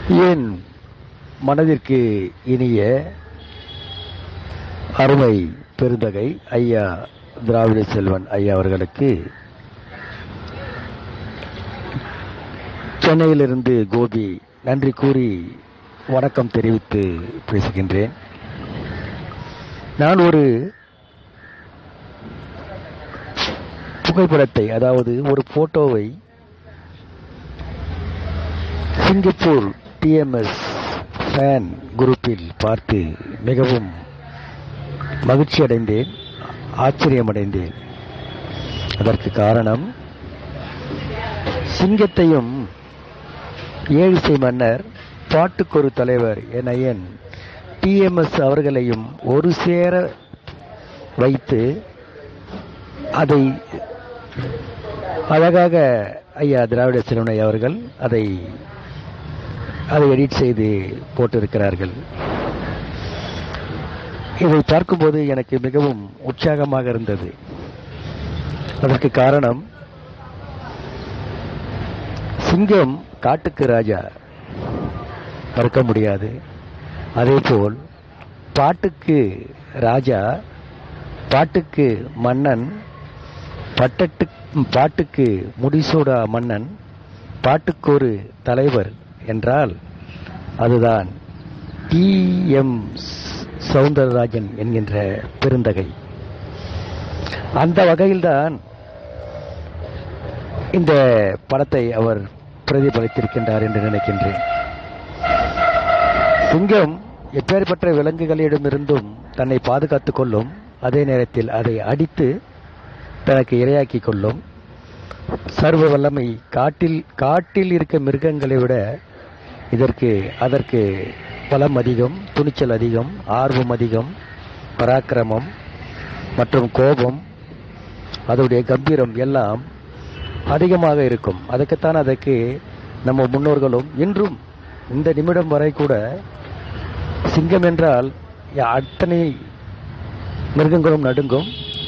என் மனதிற்கு இனிய அருமை பெருந்தகை ஐயா திராவிட செல்வன் ஐயா அவர்களுக்கு சென்னையிலிருந்து கோபி நன்றி கூறி வணக்கம் தெரிவித்து பேசுகின்றேன் நான் ஒரு புகைப்படத்தை அதாவது ஒரு போட்டோவை சிங்கப்பூர் டிஎம்எஸ் ஃபேன் குரூப்பில் பார்த்து மிகவும் மகிழ்ச்சி அடைந்தேன் ஆச்சரியமடைந்தேன் அதற்கு காரணம் சிங்கத்தையும் ஏழிசை மன்னர் பாட்டுக்கொரு தலைவர் என என் டிஎம்எஸ் அவர்களையும் ஒரு சேர வைத்து அதை அழகாக ஐயா திராவிட செல்வனை அவர்கள் அதை அதை எடிட் செய்து போட்டிருக்கிறார்கள் இதை பார்க்கும்போது எனக்கு மிகவும் உற்சாகமாக இருந்தது அதற்கு காரணம் சிங்கம் காட்டுக்கு ராஜா மறுக்க முடியாது அதேபோல் பாட்டுக்கு ராஜா பாட்டுக்கு மன்னன் பட்டட்டு பாட்டுக்கு முடிசூடா மன்னன் பாட்டுக்கொரு தலைவர் என்றால் அதுதான் டி எம் சவுந்தரராஜன் என்கின்ற பெருந்தகை அந்த வகையில்தான் இந்த படத்தை அவர் பிரதிபலித்திருக்கின்றார் என்று நினைக்கின்றேன் சிங்கம் எப்பேற்பட்ட விலங்குகளிடமிருந்தும் தன்னை பாதுகாத்துக் கொள்ளும் அதே நேரத்தில் அதை அடித்து தனக்கு இரையாக்கிக் கொள்ளும் சர்வ வல்லமை காட்டில் காட்டில் இருக்க மிருகங்களை விட இதற்கு அதற்கு பலம் அதிகம் துணிச்சல் அதிகம் ஆர்வம் அதிகம் பராக்கிரமம் மற்றும் கோபம் அதோடைய கம்பீரம் எல்லாம் அதிகமாக இருக்கும் அதுக்குத்தான் அதற்கு நம்ம முன்னோர்களும் இன்றும் இந்த நிமிடம் வரை கூட சிங்கம் என்றால் அத்தனை மிருகங்களும் நடுங்கும்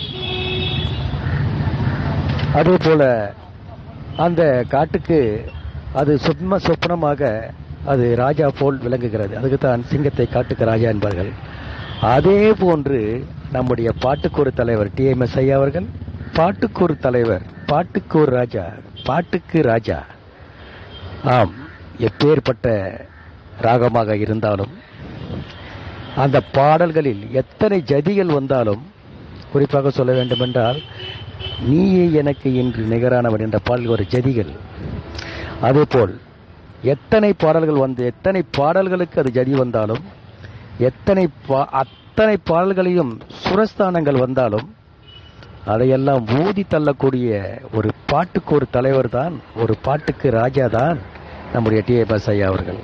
அதே போல அந்த காட்டுக்கு அது சொப்ன சொப்பனமாக அது ராஜா போல் விளங்குகிறது அதுக்குத்தான் சிங்கத்தை காட்டுக்கு ராஜா என்பார்கள் அதே போன்று நம்முடைய பாட்டுக்கொரு தலைவர் டிஎம்எஸ் ஐயா அவர்கள் பாட்டுக்கொரு தலைவர் பாட்டுக்கொரு ராஜா பாட்டுக்கு ராஜா ஆம் எப்பேற்பட்ட ராகமாக இருந்தாலும் அந்த பாடல்களில் எத்தனை ஜதிகள் வந்தாலும் குறிப்பாக சொல்ல வேண்டுமென்றால் நீயே எனக்கு இன்று நிகரானவன் என்ற பாடல் ஒரு ஜதிகள் அதேபோல் எத்தனை பாடல்கள் வந்து எத்தனை பாடல்களுக்கு அது ஜதி வந்தாலும் எத்தனை பா- அத்தனை பாடல்களையும் சுரஸ்தானங்கள் வந்தாலும் அதையெல்லாம் ஊதி தள்ளக்கூடிய ஒரு பாட்டுக்கு ஒரு தலைவர் தான் ஒரு பாட்டுக்கு ராஜா தான் நம்முடைய டி ஏ ஐயா அவர்கள்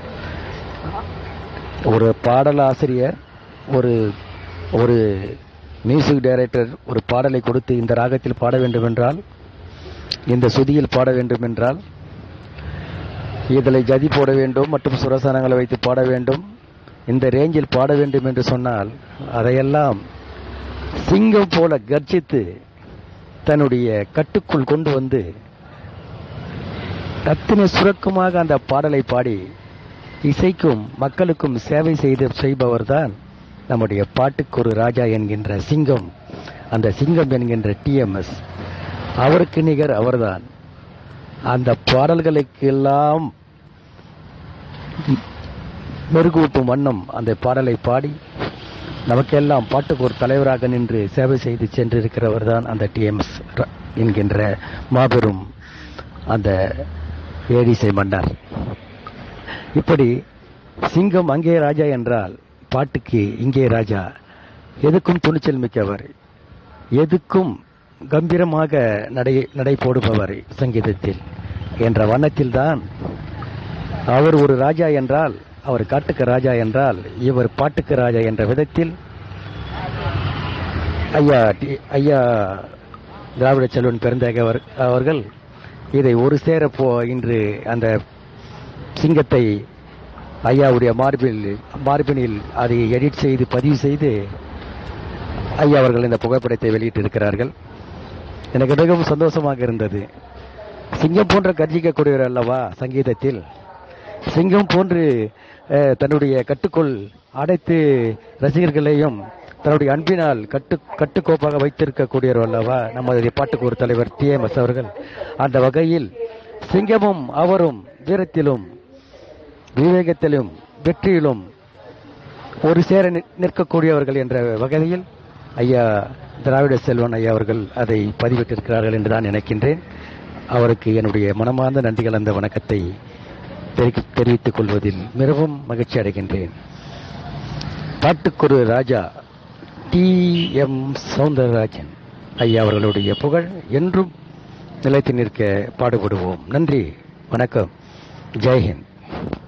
ஒரு பாடலாசிரியர் ஒரு ஒரு மியூசிக் டைரக்டர் ஒரு பாடலை கொடுத்து இந்த ராகத்தில் பாட வேண்டும் என்றால் இந்த சுதியில் பாட வேண்டும் என்றால் இதில் ஜதி போட வேண்டும் மற்றும் சுரசானங்களை வைத்து பாட வேண்டும் இந்த ரேஞ்சில் பாட வேண்டும் என்று சொன்னால் அதையெல்லாம் சிங்கம் போல கர்ஜித்து தன்னுடைய கட்டுக்குள் கொண்டு வந்து அத்தனை சுரக்கமாக அந்த பாடலை பாடி இசைக்கும் மக்களுக்கும் சேவை செய்து செய்பவர்தான் நம்முடைய பாட்டுக்கு ஒரு ராஜா என்கின்ற சிங்கம் அந்த சிங்கம் என்கின்ற டிஎம்எஸ் அவருக்கு நிகர் அவர்தான் அந்த பாடல்களுக்கெல்லாம் மெருகூட்டும் வண்ணம் அந்த பாடலை பாடி நமக்கெல்லாம் பாட்டுக்கு ஒரு தலைவராக நின்று சேவை செய்து சென்றிருக்கிறவர் தான் அந்த டிஎம்எஸ் என்கின்ற மாபெரும் அந்த ஏடிசை மன்னர் இப்படி சிங்கம் அங்கே ராஜா என்றால் பாட்டுக்கு இங்கே ராஜா எதுக்கும் துணிச்சல் மிக்கவர் எதுக்கும் கம்பீரமாக நடை நடை போடுபவர் சங்கீதத்தில் என்ற வண்ணத்தில் தான் அவர் ஒரு ராஜா என்றால் அவர் காட்டுக்கு ராஜா என்றால் இவர் பாட்டுக்கு ராஜா என்ற விதத்தில் ஐயா டி- ஐயா திராவிட செல்வன் பெருந்தக அவர்- அவர்கள் இதை ஒரு சேர போ இன்று அந்த சிங்கத்தை ஐயாவுடைய மார்பில் மார்பினில் அதை எடிட் செய்து பதிவு செய்து ஐயா அவர்கள் இந்த புகைப்படத்தை வெளியிட்டிருக்கிறார்கள் எனக்கு மிகவும் சந்தோஷமாக இருந்தது சிங்கம் போன்ற கர்ஜிக்கக்கூடியவர் அல்லவா சங்கீதத்தில் சிங்கம் போன்று அஹ், தன்னுடைய கட்டுக்குள் அடைத்து ரசிகர்களையும் தன்னுடைய அன்பினால் கட்டு கட்டுக்கோப்பாக வைத்திருக்கக்கூடியவர் அல்லவா நமது பாட்டுக்கூர் தலைவர் டி எம் எஸ் அவர்கள் அந்த வகையில் சிங்கமும் அவரும் வீரத்திலும் விவேகத்திலும் வெற்றியிலும் ஒரு சேர நி- நிற்கக்கூடியவர்கள் என்ற வகையில் ஐயா திராவிட செல்வன் ஐயா அவர்கள் அதை பதிவிட்டிருக்கிறார்கள் என்று தான் நினைக்கின்றேன் அவருக்கு என்னுடைய மனமார்ந்த நன்றி கலந்த வணக்கத்தை தெரி- தெரிவித்துக் கொள்வதில் மிகவும் மகிழ்ச்சி அடைகின்றேன் பாட்டுக்கொரு ராஜா டி எம் சவுந்தரராஜன் ஐயா அவர்களுடைய புகழ் என்றும் நிலைத்து நிற்க பாடுபடுவோம் நன்றி வணக்கம் ஜெய்ஹிந்த்